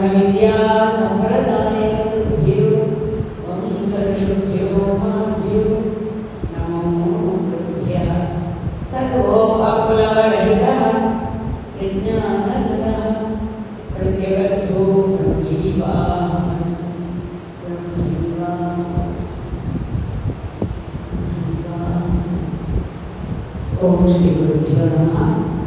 బ్రహ్మ విద్యా సంప్రదాయేభ్యో వంశర్షుభ్యో మాభ్యో నమో గురుభ్యः సర్వోపప్లవరహితः విజ్ఞానజనः ప్రత్యగతో బ్రహ్మీవామస్మి బ్రహ్మీవామస్మి ఓం శ్రీ గురుభ్యో నమః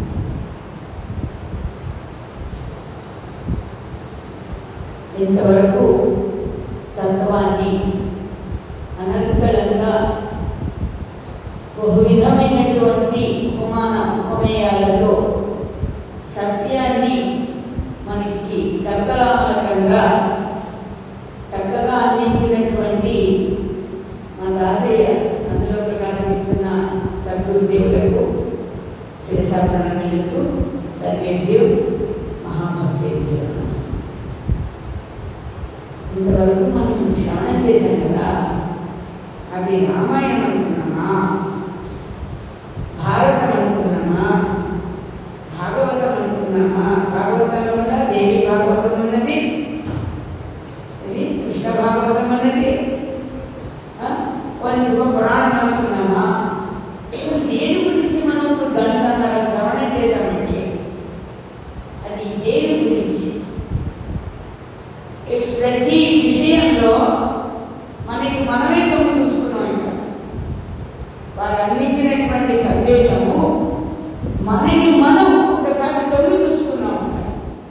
ఇంతవరకు తత్వాన్ని అనర్గళంగా బహు విధమైనటువంటి ఉపమాన ఉపమేయాలతో సత్యాన్ని మనకి కర్తలామలకంగా చక్కగా అందించినటువంటి మా దాసయ్య అందులో ప్రకాశిస్తున్న సద్గురుదేవులకు శిరసాప్రణమిలతో సర్వేభ్యో మహాభక్తేభ్యో నమః. ఇంతవరకు మనం శ్రవణం చేశాం కదా అది రామాయణం అనుకున్నామా భారతం అనుకున్నామా భాగవతం అనుకున్నామా భాగవతంలో కూడా దేవి భాగవతం ఉన్నది ఇది కృష్ణ భాగవతం ఉన్నది ఆ? కొన్ని శివ పురాణం అనుకున్నామా అసలు దేని గురించి మనం ఇప్పుడు గంటన్నర శ్రవణం చేశామంటే అది దేని గురించి ప్రతి విషయంలో మనకి మనమే తొమ్మి చూసుకున్నాం ఇక్కడ వారు అందించినటువంటి సందేశము మనని మనం ఒకసారి తొమ్మి చూసుకున్నాం ఇక్కడ.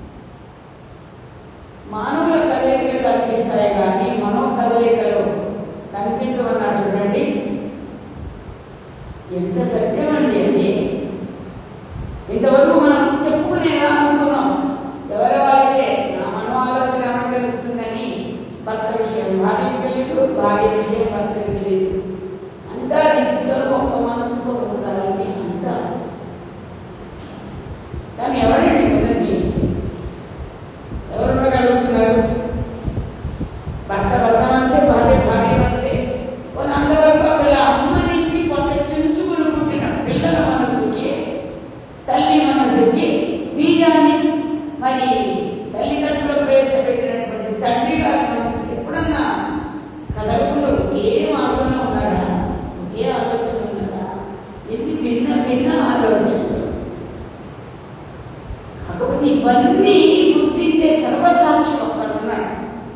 మానవుల కదలికలు కనిపిస్తాయి కానీ మనో కదలికలు కనిపించమన్నాడు చూడండి ఎంత సత్యం అండి అది ఇంతవరకు మనం చెప్పుకునేలా అనుకున్నాం ఎవరి వాళ్ళకే నా మనో ఆలోచన ఏమైనా తెలుస్తుందని భర్త విషయం భార్యకి తెలియదు భార్య విషయం భర్తకి తెలియదు అంతా ఇద్దరు ఒక్క మనసుతో ఉండాలని అంతా కానీ ఎవరండి ఉన్నది ఎవరు ఉండగలుగుతున్నారు భర్త భర్త మనసే భార్య భార్య మనసే వాళ్ళు అంతవరకు అసలు అమ్మ నుంచి పొట్ట చుంచుకుని పుట్టిన పిల్లల మనసుకి తల్లి మనసుకి బీజాన్ని మరి తల్లిదండ్రులు ప్రవేశపెట్టినటువంటి తండ్రి గారి మనసు ఎప్పుడన్నా కదలకుండా ఏ ఆలోచన ఉన్నారా ఏ ఆలోచన ఉన్నదా ఎన్ని భిన్న భిన్న ఆలోచనలు కాకపోతే ఇవన్నీ గుర్తించే సర్వసాక్షి ఒక్కడు ఉన్నాడు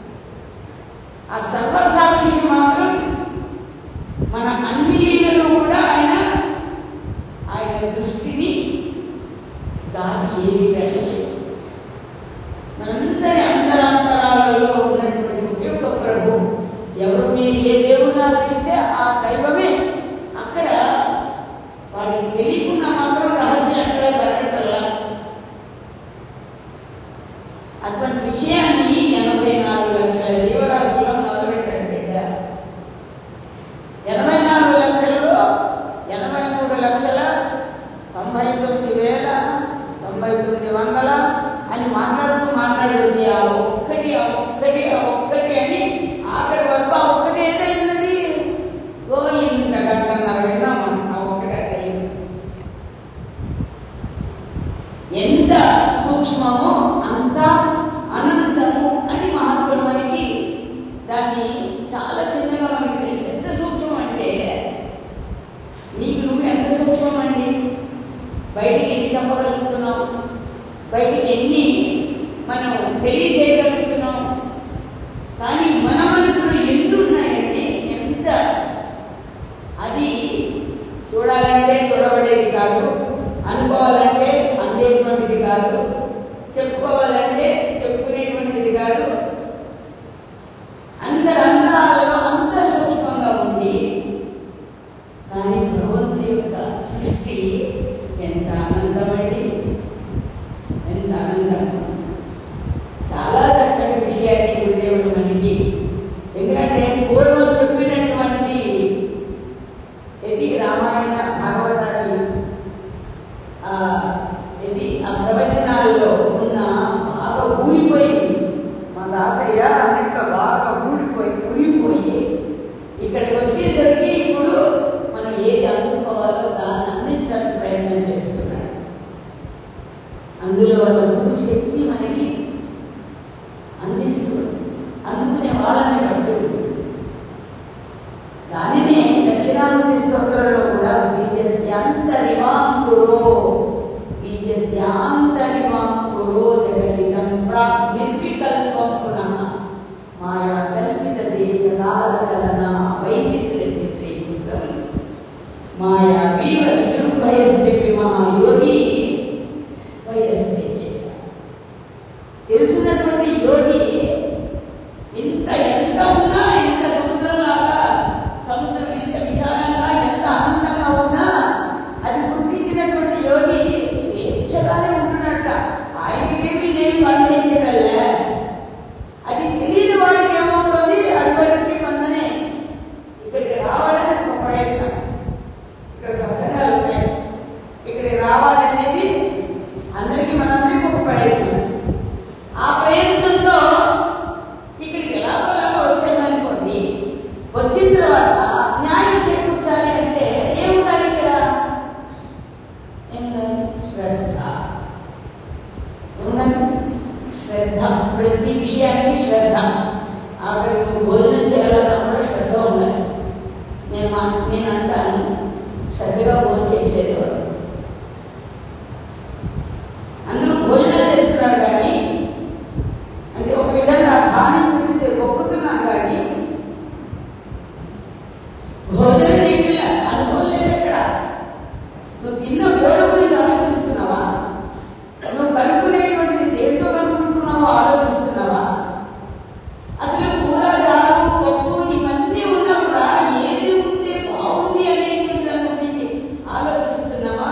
ఆ సర్వసాక్షిని మాత్రం మన అన్ని లీలలో కూడా ఆయన ఆయన దృష్టిని దాటి ఏది వెళ్ళలేదు మనందరి అంతరాంతరాలలో ఉన్నటువంటి ఒకే ఒక ప్రభు ఎవరు మీరు ఏ దేవుడిని ఆశ్రయిస్తే ఆ దైవమే అక్కడ వాడికి తెలియకుండా మాత్రం రహస్యం ఎక్కడ జరగటల్లా అటువంటి విషయాన్ని ఎనభై నాలుగు లక్షల జీవరాశుల్లో మొదలుపెట్టాడు బిడ్డ ఎనభై నాలుగు లక్షలలో ఎనభై మూడు లక్షల తొంభై తొమ్మిది వేల తొంభై తొమ్మిది వందల అని మాట్లాడుతూ మాట్లాడొచ్చి ఆ ఒక్కటి ఆ ఒక్కటి ఆ ఒక్కటి అని ఆఖరి వరకు ఆ ఒక్కటి ఏదైనది ఓ ఇంత గంటన్నర విన్నాం మనం ఆ ఒక్కటి అదైంది ఎంత సూక్ష్మమో అంత అనంతము అని మహాత్ములు మనకి దాన్ని చాలా చిన్నగా మనకి తెలుసు ఎంత సూక్ష్మం అంటే నీకు నువ్వు ఎంత సూక్ష్మం అండి బయటికి ఎన్ని చెప్పగలుగుతున్నావు బయటికి ఎన్ని మనం తెలియజేయగలుగుతున్నాం కానీ మన మనసులో ఎన్ని ఉన్నాయండి ఎంత అది చూడాలంటే చూడబడేది కాదు అనుకోవాలంటే అందేటువంటిది కాదు చెప్పుకోవాలంటే చెప్పుకునేటువంటిది కాదు అందరి అంతరాలలో అంత సూక్ష్మంగా ఉంది కానీ భగవంతుడి యొక్క సృష్టి ఎంత ఆనందమండి ఎంత ఆనందం చాలా చక్కటి విషయాన్ని గురుదేవుడు మనకి ఎందుకంటే పూర్వం చెప్పినటువంటి ఇది రామాయణ భాగవతాది ఆ, ఇది ఆ ప్రవచనాల్లో ఉన్న బాగా ఊరిపోయింది మా దాసయ్య అన్నింటిలో బాగా ఊడిపోయి ఊరిపోయి ఇక్కడికి వచ్చేసరికి ఇప్పుడు మనం ఏది అందుకోవాలో దాన్ని అందించడానికి ప్రయత్నం చేస్తున్నాడు అందులో వాళ్ళ గురు శక్తి మనకి అనుకునే వాళ్ళని బట్టి ఉంటుంది దానినే దక్షిణామూర్తి స్తోత్రంలో కూడా బీజస్యాంతరివాం కురో బీజస్యాంతరివాం కురో జగదిదం ప్రాగ్నిర్వికల్పం పునః మాయా కల్పిత దేశకాల కలన వైచిత్ర చిత్రీకృతం మాయావీవ నిరుభయస్థితి మహాయోగి వయస్వేచ్ఛ తెలుసున్నటువంటి యోగి ఇంత ఎంత ఉన్నా ఎంత సముద్రంలాగా సముద్రం ఎంత విశాలంగా ఎంత అనంతంగా ఉన్నా అది గుర్తించినటువంటి యోగి స్వేచ్ఛగానే ఉంటున్నట్ట ఆయనకేమి నేను బంధించగలే అది తెలియని వాడికి ఏమవుతుంది అటువంటి మందనే ఇక్కడికి రావడానికి ఒక ప్రయత్నం ఇక్కడ సత్సంగాలు ఉన్నాయి ఇక్కడికి రావాలనేది అందరికీ మనందరికీ ఒక ప్రయత్నం ఆ ప్రయత్నంతో ఇక్కడికి ఎలాగోలాగా వచ్చామనుకోండి వచ్చిన తర్వాత న్యాయం చేకూర్చాలి అంటే ఏముండాలి ఇక్కడ ఏముండాలి శ్రద్ధ ఏముండాలి శ్రద్ధ ప్రతి విషయానికి శ్రద్ధ ఆఖరి నువ్వు భోజనం చేయాలన్నా కూడా శ్రద్ధ ఉండాలి నేను మా నేను అంటాను శ్రద్ధగా భోజనం చేయట్లేదు అందరూ భోజనం చేస్తున్నారు కానీ అంటే ఒక విధంగా దాని చూస్తే మొక్కుతున్నాం కానీ భోజనం చేయట్లే అనుభవం లేదు ఇక్కడ నువ్వు తిన్న గోడ గురించి ఆలోచిస్తున్నావా నువ్వు కలుపుకునేటువంటిది దేంతో కలుపుకుంటున్నావో ఆలోచిస్తున్నావా అసలు కూర చారు పప్పు ఇవన్నీ ఉన్నా కూడా ఏది ఉంటే బాగుంది అనేటువంటి దాని గురించి ఆలోచిస్తున్నావా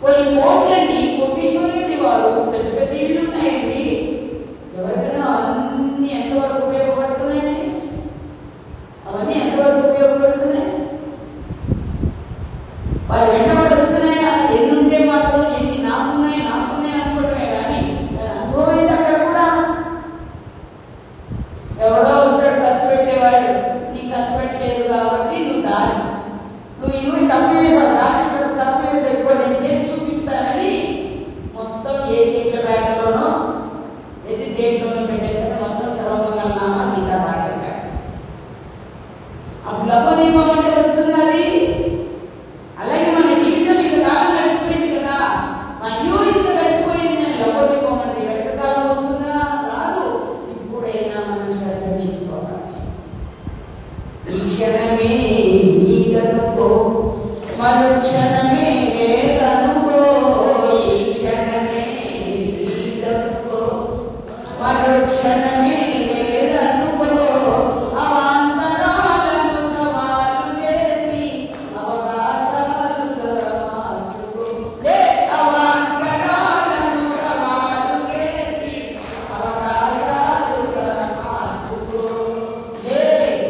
కొన్ని కోట్లండి కోటీశ్వరులండి వారు పెద్ద పెద్ద ఇళ్ళు ఉన్నాయండి ఎవరికైనా అవన్నీ ఎంతవరకు ఉపయోగపడుతున్నాయండి అవన్నీ ఎంతవరకు ఉపయోగపడుతున్నాయి వారు వెంటబడి వస్తున్నాయా ఎన్ని ఉంటే మాత్రం ఎన్ని నాకున్నాయి నాకున్నాయి అనుకోవటమే కానీ దాని అనుభవం అయితే అక్కడ కూడా ఎవడో వస్తాడు ఖర్చు పెట్టేవాడు నీ ఖర్చు పెట్టలేదు కాబట్టి నువ్వు దాని నువ్వు ఇవి తప్పు చేసావు దాని ఇక్కడ తప్పు చేసి ఎక్కువ నేను చేసి చూపిస్తానని మొత్తం ఏ చీకల బ్యాగ్లోనో ఎది దేంట్లోనో పెట్టేస్తాను మొత్తం సర్వమంగళనామా సీతా పాడేస్తాడు అప్పుడు లభోదీపం అంటే వస్తుంది అది అలాగే మన జీవితం ఇంతకాలం గడిచిపోయింది కదా అయ్యో ఇంత గడిచిపోయింది అని లభోదీపం అంటే వెనకకాలం వస్తుందా రాదు ఇప్పుడైనా మనం శ్రద్ధ తీసుకోవాలి ఈ క్షణమే నీదనుకో మరు క్షణమే లేదనుకో ఈ క్షణమే నీదనుకో మరు క్షణమే లేదనుకో అవాంతరాలను సవాలు చేసి అవకాశాలుగా మార్చుకో లే అవాంతరాలను సవాలు చేసి అవకాశాలుగా మార్చుకో లే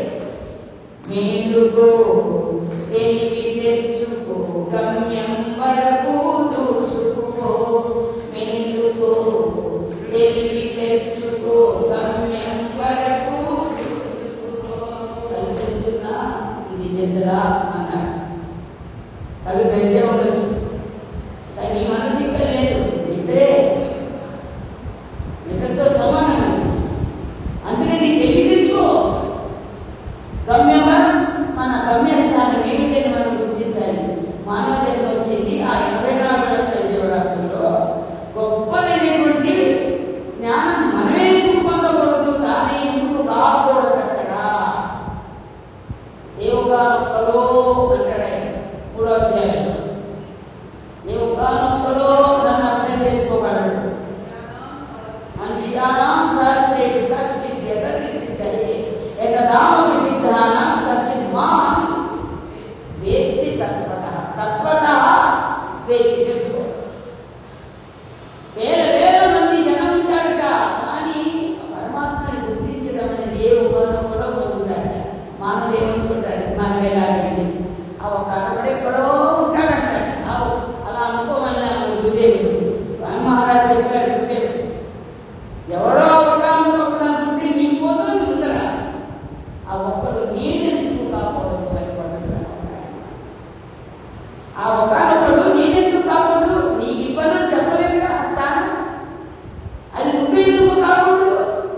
మేలుకో తెలివి తెచ్చుకో గమ్యం వరకు దూసుకుపో మేలుకో తెలివి తెచ్చుకో గమ్యం వరకు దూసుకుపో కళ్ళు తెచ్చున్నా ఇది నిద్ర అన్నాడు కళ్ళు తెరిచే ఉండొచ్చు కానీ నీ మనసు ఇక్కడ లేదు నిద్రే నిద్రతో సమానం అందుకని తెలివి తెచ్చుకో గమ్యమా మన గమ్యస్థానం ఏమిటని మనం గుర్తించాలి మానవ జన్మ వచ్చింది ఆ ఎనభై నాలుగు లక్షల జీవరాశుల్లో గొప్పదైనటువంటి జ్ఞానం మనమే ఎందుకు పొందకూడదు తానే ఎందుకు కాకూడదు అక్కడ దేవగానొక్కడో అంటాడు ఆయన మూడో అధ్యాయంలో దేవగానొక్కడో నన్ను అర్థం చేసుకోగలడు మనుష్యాణం సహస్రేషు కశ్చిత్ యతతి సిద్ధయే యతదామపి సిద్ధానాం కశ్చిత్ మాం వేత్తి తత్వత తత్వత వేత్తి తెలుసుకో వేల వేల మంది జనం ఉంటారట కానీ పరమాత్మని గుర్తించడం అనేది ఏ ఉపయోగం కూడా పొందుతాడట మానవుడు ఏమనుకుంటాడు మనమే లాగండి ఆ ఒక అక్కడే ఎక్కడో ఉంటాడంటాడు ఆ ఒ- అలా అనుకోమని మన గురుదేవుడు స్వామి మహారాజ్ చెప్పాడు గురుదేవుడు ఎవడో ఒకనొకడు అనుకుంటే నీ పోతుంది ముందర ఆ ఒక్కడు నేనెందుకు కాకూడదు భయపడ్డాడు ఆ ఒకనొకడు నేనెందుకు కాకూడదు నీకు ఇబ్బందులు చెప్పలేదుగా ఆ స్థానం అది నువ్వు ఎందుకు కాకూడదు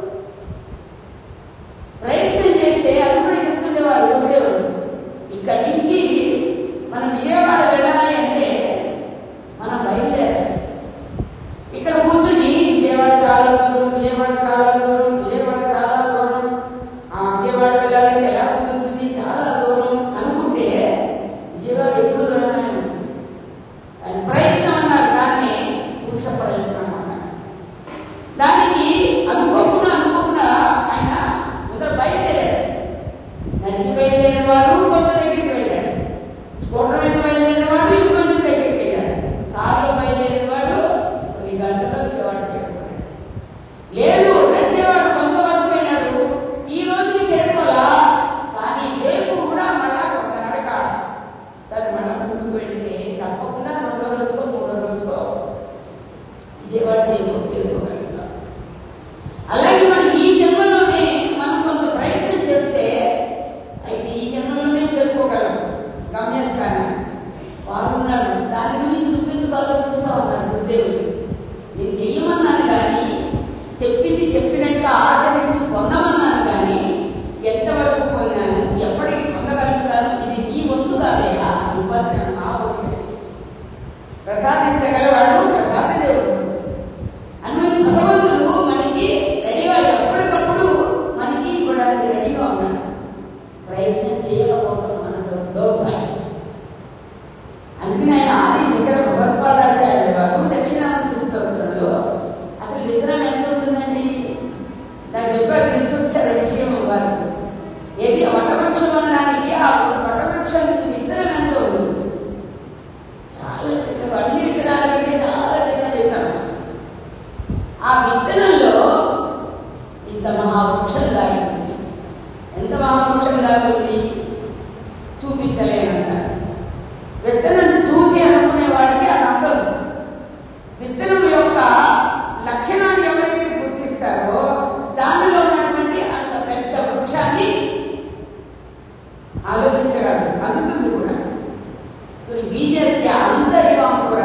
ప్రయత్నం చేస్తే అది కూడా చెప్తుండేవారు గురుదేవుడు ఇక్కడి నుంచి మనం విజయవాడ వెళ్ళాలి అంటే మనం బయలుదేరాలి ఇక్కడ కూర్చుని విజయవాడ చాలా దూరం విజయవాడ చాలా దూరం విజయవాడ చాలా దూరం ఆ విజయవాడ వెళ్ళాలంటే ఎలా కుదురుతుంది చాలా దూరం అనుకుంటే విజయవాడ ఎప్పుడు దూరంగానే ఉంటుంది దాని ప్రయత్నం అన్నారు దాన్ని పురుష ప్రయత్నం అన్నారు దానికి అనుకోకుండా అనుకోకుండా ఆయన ముందర బయలుదేరాడు నడిచి బయలుదేరిన వాడు కొంత దగ్గరికి వెళ్ళాడు స్కూటర్ మీద బయలుదేరిన వాడు ఇంకొంచెం దగ్గరికి వెళ్ళాడు కారులో బయలుదేరిన వాడు కొన్ని గంటల్లో విజయవాడ చేరుకున్నాడు లేదు నడిచేవాడు కొంతవరకు వెళ్ళాడు ఈ రోజు చేరుకోలా కానీ రేపు కూడా మళ్ళా కొంత నడక దాన్ని మళ్ళా ముందుకు వెళితే తప్పకుండా రెండో రోజుకో మూడో రోజుకో విజయవాడ చేరుకో చేరుకోగలుగుతాం అలాగే మనం ఈ జన్మలోనే మనం కొంత ప్రయత్నం చేస్తే అయితే ఈ జన్మలోనే చేరుకోగలం గమ్యస్థానాన్ని వాడు ఉన్నాడు దాని గురించి నువ్వెందుకు ఆలోచిస్తా ఉన్నాడు గురుదేవుడు నేను చెయ్యమన్నాను కానీ చెప్పింది చెప్పినట్టుగా ఆచరించి పొందమన్నాను కానీ ఎంతవరకు పొందాను ఎప్పటికి పొందగలుగుతాను ఇది నీ వంతు కాదయ్యా ఇవ్వాల్సిన నా వంతు ప్రసాదించగలవాడు ప్రసాద దేవుడు అన్నది భగవంతుడు మనకి రెడీగా ఎప్పటికప్పుడు మనకి ఇవ్వడానికి రెడీగా ఉన్నాడు ప్రయత్నం చేయకపోవడం మన దౌర్భాగ్యం అందుకని ఆయన ఆది శంకర భగవత్పాదాచార్య వారు దక్షిణామూర్తి స్తోత్రంలో అసలు విగ్రహం ఎంత ఉంటుందండి నాకు చెప్పారు తీసుకొచ్చారు విషయం వారు ఏది వటవృక్షం అనడానికి ఆ వటవృక్షానికి విత్తనం ఎంత ఉంటుంది చాలా చిన్నగా అన్ని విత్తనాలు ఉండాలి చూపించలేనంత విత్తనం చూసి అనుకునే వాడికి అది అందదు విత్తనం యొక్క లక్షణాన్ని ఎవరైతే గుర్తిస్తారో దానిలో ఉన్నటువంటి అంత పెద్ద వృక్షాన్ని ఆలోచించగలరు అందుతుంది కూడా ఇప్పుడు బీజస్య అంతరివాంకుర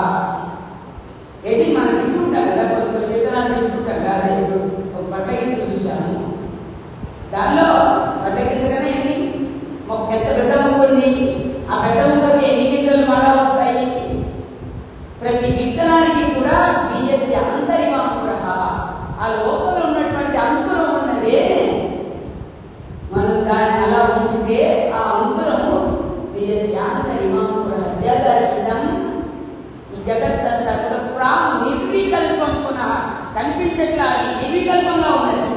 ఇది మనం తింటుంటాం కదా కొన్ని కొన్ని విత్తనాలు తింటుంటాం కదా అదే ఇప్పుడు ఒక పట్టగించి చూశాను దానిలో పట్టగించగానే ఎన్ని ఒక పెద్ద పెద్ద ముక్క ఉంది ఆ పెద్ద ముక్కకి ఎన్ని గింజలు మళ్ళా వస్తాయి ప్రతి విత్తనానికి కూడా బీజస్య అంతరివాంకుర ఆ లోపల ఉన్నటువంటి అంకురం ఉన్నదే మనం దాన్ని అలా ఉంచితే ఆ అంకురము విజయశాంతరిమాంకుర జగదిదం ఈ జగత్తంతా కూడా ప్రా నిర్వికల్పం పునః కనిపించట్లా అది నిర్వికల్పంగా ఉన్నది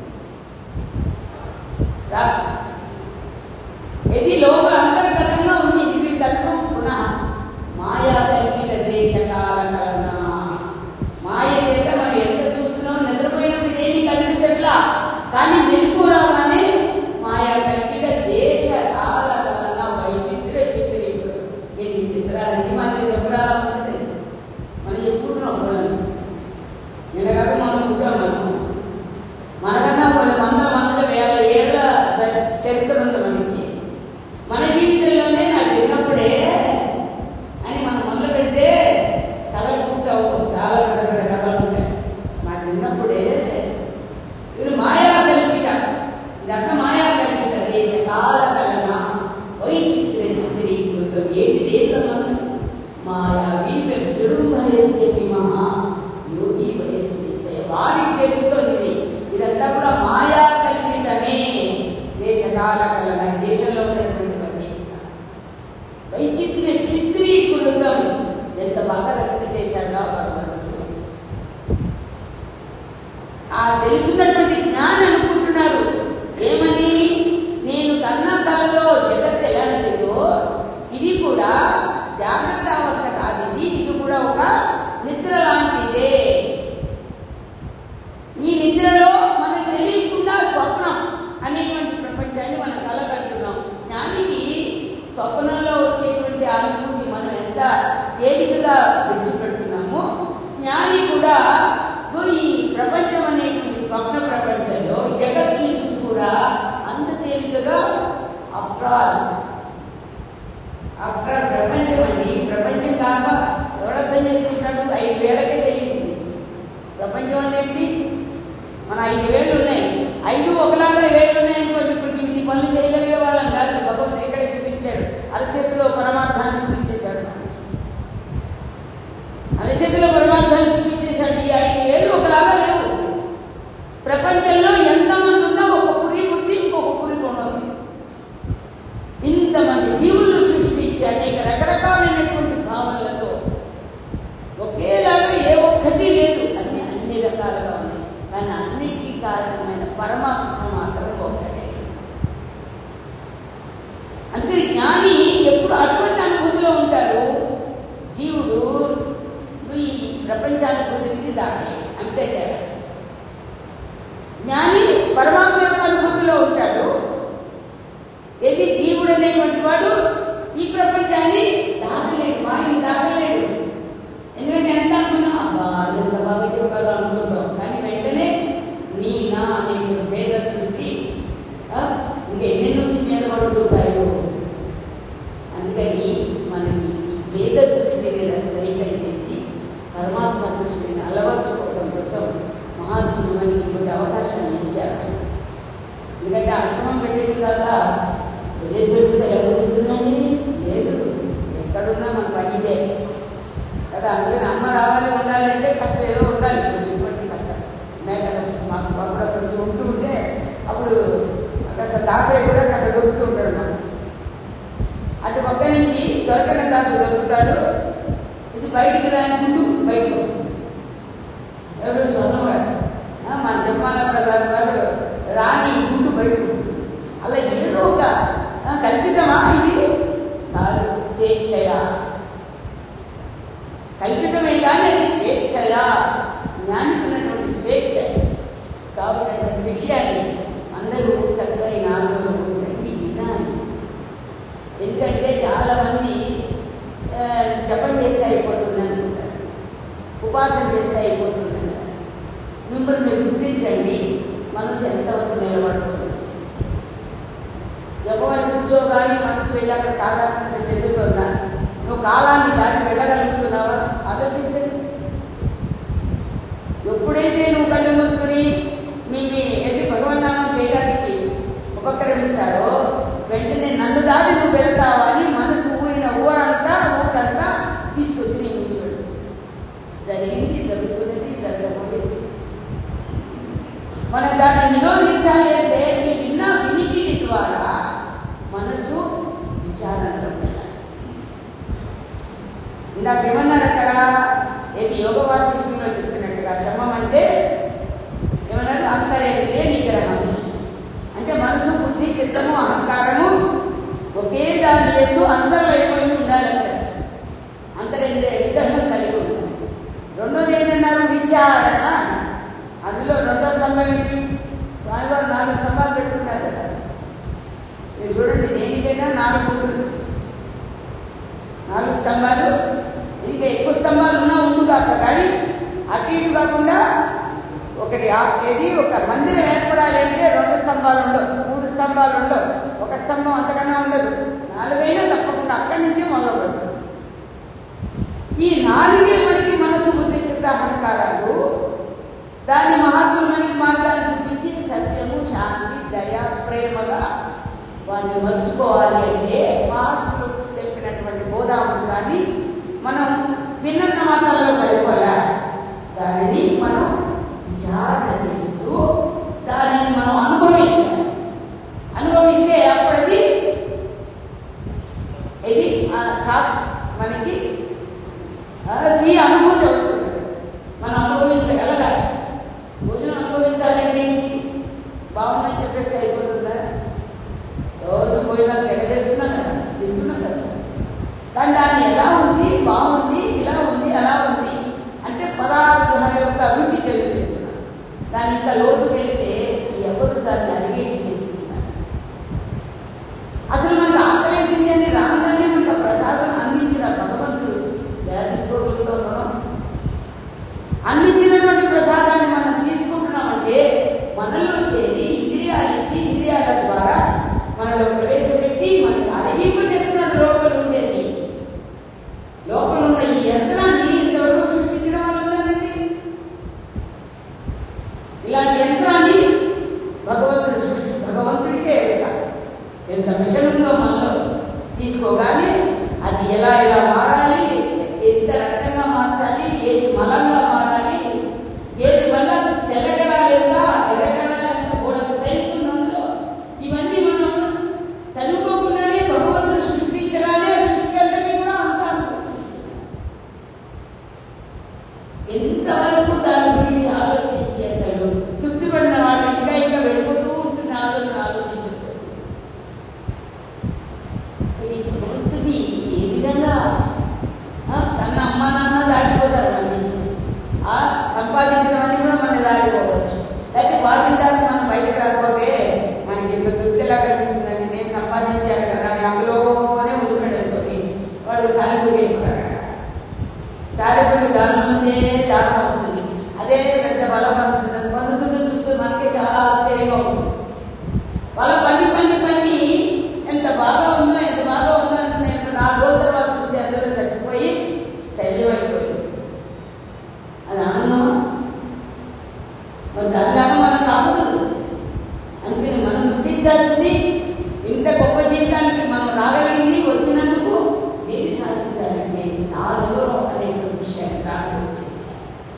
రా- ఇది లోపల అంతర్గతంగా ఉంది నిర్వికల్పం పునః మాయా కల్పిత దేశకాల కలన మాయ చేత మనం ఎంత చూస్తున్నాం నిద్రపోయినప్పుడు ఇదేమి కనిపించట్లా కానీ మెలకు రాగానే మాయా కల్పిత దేశ కాల కలన వైచిత్ర చిత్రీకుడు ఎన్ని చిత్రాలన్నీ మన ఎప్పుడాలా ఉన్నది మనం చెప్పుకుంటున్నాం పిల్లలు నిన్నగాక మనం పుట్టాం మనం మనకన్నా కొన్ని వందల వందల వేల ఏళ్ళ ద- చరిత్ర ఉంది మనకి మన జీవితంలోనే నా చిన్నప్పుడే అని మనం మొదలు పెడితే కథలు పూర్తవు చాలా పెద్ద పెద్ద కథలు ఉంటాయి మా చిన్నప్పుడే వీళ్ళు మాయా కల్పిత ఇదంతా మాయా కల్పిత దేశ కాల కలన వైచిత్ర చిత్రీకృతం ఏంటి దేశం మాయా వీపెం దుర్భయస్య మహా యోగి వయస్సు నిశ్చయ వారికి తెలుస్తుంది ఇదంతా కూడా మాయా కల్పితమే దేశకాల కలన ఈ దేశంలో ఉన్నటువంటివన్నీ వైచిత్ర చిత్రీకృతం ఎంత బాగా రచన చేశాడో భగవంతుడు ఆ తెలుసున్నటువంటి జ్ఞానం అనుకుంటున్నారు ఏమని నేను కన్న కలలో జగత్ ఎలాంటిదో ఇది కూడా జాగ్రత్త అవస్థ కాదు ఇది ఇది కూడా ఒక నిద్ర లాంటిదే ఈ నిద్రలో మనకు తెలియకుండా స్వప్నం అనేటువంటి ప్రపంచాన్ని మనం కలగంటున్నాం జ్ఞానికి స్వప్నంలో వచ్చేటువంటి అనుభూతి మనం ఎంత తేలికగా విడిచిపెడుతున్నామో జ్ఞాని కూడా ఇగో ఈ ప్రపంచం అనేటువంటి స్వప్న ప్రపంచంలో జగత్తుని చూసి కూడా అంత తేలికగా ఆఫ్టర్ ఆల్ ఆఫ్టర్ ప్రపంచం అండి ప్రపంచం కాక ఎవడర్థం చేసుకుంటాడు ఐదు వేలకే తెలిసింది ప్రపంచం అంటే ఏంటి మన ఐదు వేళ్ళు ఉన్నాయి ఐదు ఒకలాగా వేళ్ళు ఉన్నాయి అనుకోండి ఇప్పుడు ఇన్ని పనులు చేయగలిగే వాళ్ళం కాదు భగవంతుడు ఇక్కడే చూపించాడు అరచేతిలో పరమార్థాన్ని చూపించేశాడు అరచేతిలో పరమార్థాన్ని చూపించేశాడు ఈ ఐదు వేళ్ళు ఒకలాగా లేవు ప్రపంచంలో ఎంతమంది ఉన్నా ఒక పురి బుద్ధి ఇంకొక పురి కొనరు ఇంతమంది జీవులను సృష్టించి అనేక రకరకాలైనటువంటి భావనలతో ఒకేలాగా ఏ ఒక్కటి లేదు అన్ని అన్ని రకాలుగా ఉన్నాయి కానీ అన్నిటికీ కారణమైన పరమాత్మ మాత్రం ఒకటే అంతే జ్ఞాని ఎప్పుడు అటువంటి అనుభూతిలో ఉంటారు జీవుడు ఈ ప్రపంచాన్ని గురించి దాటి అంతే తేడా జ్ఞాని పరమాత్మ యొక్క అనుభూతిలో ఉంటాడు ఏది జీవుడు అనేటువంటి వాడు ఈ ప్రపంచాన్ని దాటలేడు వాడిని దాటలేడు ఎందుకంటే ఎంత అనుకున్నా అబ్బా ఎంత బాగా చెప్పారు అనుకుంటాం కానీ వెంటనే నీ నా అనేటువంటి భేద దృష్టి ఆ, ఇంకెన్ని నుంచి మీద పడుతుంటాయో అందుకని మనకి ఈ భేద దృష్టిని రైతం చేసి పరమాత్మ దృష్టిని అలవర్చుకోవడం కోసం మహాత్ములు మనకి ఇటువంటి అవకాశాన్ని ఇచ్చారు ఎందుకంటే ఆశ్రమం పెట్టేసిన తర్వాత వదిలేసి పెట్టుకుంటే ఎవరు తింటుందండి లేదు ఎక్కడున్నా మన పని ఇదే కదా అందుకని అమ్మ రావాలి ఉండాలంటే కాస్త ఏదో ఉండాలి కొంచెం ఇటువంటి కష్టం ఉన్నాయి కదా మాకు మాకు కూడా కొంచెం ఉంటూ ఉంటే అప్పుడు కాస్త దాసయ్య కూడా కాస్త దొరుకుతూ ఉంటాడు మనకు అటు పక్క నుంచి దొరకని దాసు దొరుకుతాడు ఇది బయటికి రానుకుంటూ బయటకు వస్తుంది ఎవరు స్వర్ణం గారు ఆ, మన జపాల ప్రధాన గారు రాణి గుండు బయటకు వస్తుంది అలా ఏదో ఒక ఆ, కల్పితమా ఇది కాదు స్వేచ్ఛయ కల్పితమే కానీ అది స్వేచ్ఛయ జ్ఞానికున్నటువంటి స్వేచ్ఛ కాబట్టి అటువంటి విషయాన్ని అందరూ చక్కగా ఈ నాలుగు రోజులు ఎందుకంటే చాలా మంది ఆ, జపం చేస్తే అయిపోతుంది అనుకుంటారు ఉపాసన చేస్తే అయిపోతుంది అంటారు మిమ్మల్ని మీరు గుర్తించండి మనసు ఎంతవరకు నిలబడుతుంది జపమని కూర్చోగానే మనసు వెళ్ళి అక్కడ కాదాత్మక చెందుతుందా నువ్వు కాలాన్ని దాటి వెళ్ళగలుగుతున్నావా ఆలోచించండి ఎప్పుడైతే నువ్వు కళ్ళు మూసుకొని మీ మీ ఎది భగవన్నామం చేయడానికి ఉపక్రమిస్తారో వెంటనే నన్ను దాటి నువ్వు వెళతావా అని మనసు ఊరిన ఊరంతా ఊటంతా తీసుకొచ్చి నీ ముందు పెడుతుంది జరిగింది జరుగుతున్నది జరగబోయేది మనం దాన్ని నిరోధించాలి అంటే ఈ విన్న వినికిడి ద్వారా మనసు విచారణలో వెళ్ళాలి ఇందాక ఏమన్నారు అక్కడ ఏది యోగ వాసిష్ఠంలో చెప్పినట్టుగా శమం అంటే ఏమన్నారు అంతరేంద్రియ నిగ్రహం అంటే మనసు బుద్ధి చిత్తము అహంకారము ఒకే దాని ఎందు అంతర్వైపోయి ఉండాలంటే అంతరేంద్రియ నిగ్రహం కలిగి ఉంటుంది రెండోది ఏంటన్నారు విచారణ అందులో రెండో స్తంభం ఏంటి స్వామివారు నాలుగు స్తంభాలు పెట్టుకుంటారు కదా మీరు చూడండి దేనికైనా నాలుగు ఉంటుంది నాలుగు స్తంభాలు ఇంకా ఎక్కువ స్తంభాలు ఉన్నా ఉండు కాక కానీ అటు ఇటు కాకుండా ఒకటి ఆ- ఏది ఒక మందిరం ఏర్పడాలి అంటే రెండు స్తంభాలు ఉండవు మూడు స్తంభాలు ఉండవు ఒక స్తంభం అంతకన్నా ఉండదు నాలుగైనా తప్పకుండా అక్కడి నుంచే మొదలు పెడతాం ఈ నాలుగే మనకి మనసు బుద్ధి చిత్త అహంకారాలు దాన్ని మహాత్ములు మనకి మార్గాన్ని చూపించి సత్యము శాంతి దయ ప్రేమగా వారిని మలుచుకోవాలి అంటే మహాత్ములు చెప్పినటువంటి బోధామృతాన్ని మనం విన్నంత మాత్రంలో సరిపోలే దానిని మనం విచారణ చేస్తూ దానిని మనం అనుభవించాలి అనుభవిస్తే అప్పుడది ఇది ఆ సా- మనకి ఆ స్వీయ అనుభూతి అవుతుంది మనం అనుభవించగలగాలి భోజనం అనుభవించాలంటే ఏంటి బాగుందని చెప్పేసి అయిపోతుందా రోజు భోజనాలు తెగవేస్తున్నాం కదా తింటున్నాం కదా కానీ దాన్ని ఎలా ఉంది బాగుంది ఇలా ఉంది అలా ఉంది అంటే పదార్థాల యొక్క రుచి తెలియజేస్తున్నాం దాని ఇంకా లోటుకి వెళితే ఎవరు దాన్ని అడిగేటి చేస్తున్నారు అసలు మనకు ఆకలేసింది అని రాగానే మనకు ప్రసాదం అందించిన భగవంతుడు ఎలా తీసుకోగలుగుతాం మనం అందించినటువంటి ప్రసాదాన్ని మనం తీసుకుంటున్నామంటే మనలో చేరి ఇంద్రియాలు ఇచ్చి ఇంద్రియాల ద్వారా మనలో ప్రవేశపెట్టి మనకు అరిగింపు చేస్తున్నాడు లోపల ఉండేది లోపల ఉన్న ఈ యంత్రాన్ని ఇంతవరకు సృష్టించిన వాళ్ళు ఉన్నారండి ఇలాంటి యంత్రాన్ని భగవంతుడు సృష్టి భగవంతుడికే ఎరుక. ఎంత మిషన్ ఉందో మనలో తీసుకోగానే అది ఎలా ఎలా మారాలి ఎంత రకంగా మార్చాలి ఏది మలంగా మారాలి ఏది మళ్ళా తెల్లగడా లేదా ఎర్రగడా లేదా కూడా సైన్స్ ఉంది అందులో ఇవన్నీ మనం చదువుకోకుండానే భగవంతుడు సృష్టించగానే సృష్టి అంతటి కూడా అంత ఎంతవరకు దాని గురించి ఆలోచించి అసలు తృప్తి పడిన వాళ్ళు ఇంకా ఇంకా వెళ్ళిపోతూ ఉంటుంది ఆలోచన ఆలోచించదు ఈ భగవంతుని ఏ విధంగా ఆ, కన్న అమ్మ నాన్న దాటిపోతారు మన నుంచి ఆ సంపాదించినవన్నీ కూడా మన దాటిపోవచ్చు అయితే వాటిని దాటి మనం బయటకు రాకపోతే మనకి ఇంత తృప్తి ఎలా కలుగుతుందండి నేను సంపాదించాను కదా అని అందులోనే ఉండిపోయాడు వాడు సాలిపూడి అయిపోతాడు సాలిపూడి దాని నుంచే దానం వస్తుంది అదే పెద్ద బలం పడుతుంది అది పొందుతుంటే చూస్తే మనకే చాలా ఆశ్చర్యంగా ఉంటుంది వాళ్ళ పని పని పని ఎంత బాగా ఉందో ఎంత బాగా ఉందో అని నేను నాలుగు రోజుల తర్వాత చూస్తే అందరూ చచ్చిపోయి శల్యమైపోయింది అది ఆనందమా మరి దానిలాగా మనం కాకూడదు అందుకని మనం గుర్తించాల్సింది ఇంత గొప్ప జీవితానికి మనం రాగలిగింది వచ్చినందుకు ఏది సాధించాలంటే నాలో అనేటువంటి విషయాన్ని రాక గుర్తించాలి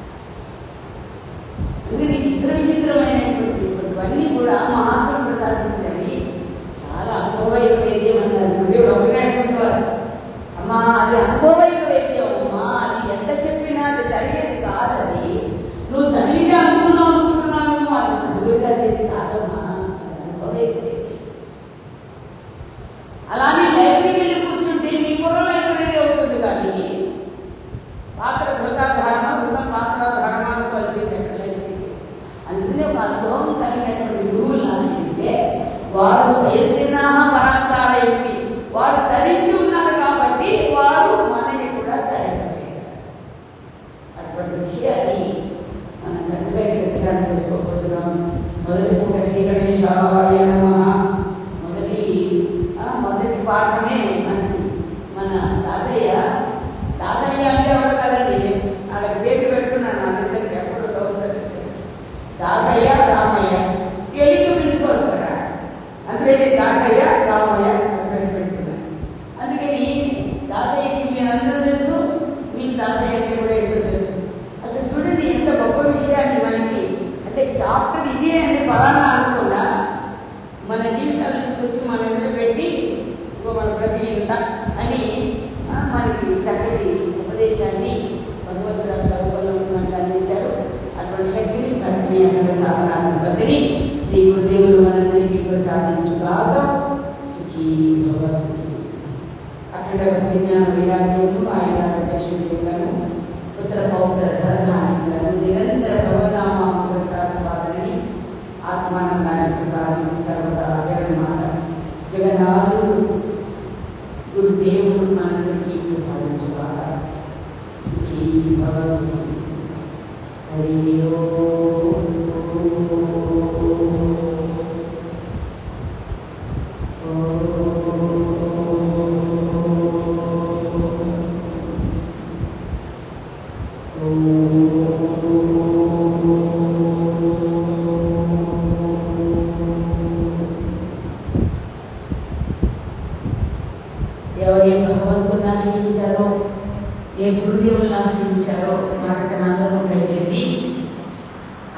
అందుకని ఈ చిత్ర విచిత్రమైనటువంటి ఇవన్నీ కూడా మహాత్ములు ప్రసాదించినవి చాలా అనుభవైక వేద్యం అన్నారు గుడి ఒకటినటువంటి వారు అమ్మా అది అనుభవైక వేద్యం అమ్మా అది మొదటి పూట శ్రీ గణేశాయ నమః మొదటి ఆ, మొదటి పాఠమే మనకి మన దాసయ్య దాసయ్య అంటే ఎవరు కదండి వాళ్ళ పేరు పెట్టుకున్నాను వాళ్ళిద్దరికి ఎప్పుడు సౌకర్యం దాసయ్య రామయ్య తెలియక పిలుచుకోవచ్చు కదా అందుకే దాసయ్య రామయ్య అని పేరు పెట్టుకున్నాను అందుకని దాసయ్యకి మీరందరూ తెలుసు మీకు దాసయ్య అంటే కూడా ఎక్కువ తెలుసు అసలు చూడండి ఎంత గొప్ప విషయాన్ని మనకి అంటే చాప్టర్ ఇదే అని పలానా అనుకున్నా మన జీవితాలు తీసుకొచ్చి మన ఎదురు పెట్టి ఇంకో మన ప్రతి ఇంత అని ఆ, మనకి చక్కటి ఉపదేశాన్ని భగవంతుల స్వరూపంలో ఉన్నట్టు అందించారు అటువంటి శక్తిని భక్తిని అక్కడ సాధనా సంపత్తిని శ్రీ గురుదేవులు మనందరికీ ప్రసాదించుగాక సుఖీ భవ సుఖీ అఖండ భక్తి జ్ఞాన వైరాగ్యము ఆయన లక్ష్మీదేవులను పుత్ర పౌత్ర ధనధాన్యములను నిరంతర భగవనామ ప్రసాస్వాదనని ఆత్మానందాన్ని ప్రసాదించి సర్వదా జగన్మాత జగన్నాథుడు గురుదేవుడు మనందరికీ ప్రసాదించుగాక సుఖీ భవ సుఖీ హరి ఎవరు ఏ భగవంతుని ఆశ్రయించారో ఏ గురుదేవులను ఆశ్రయించారో మాట సనాతనం చేసి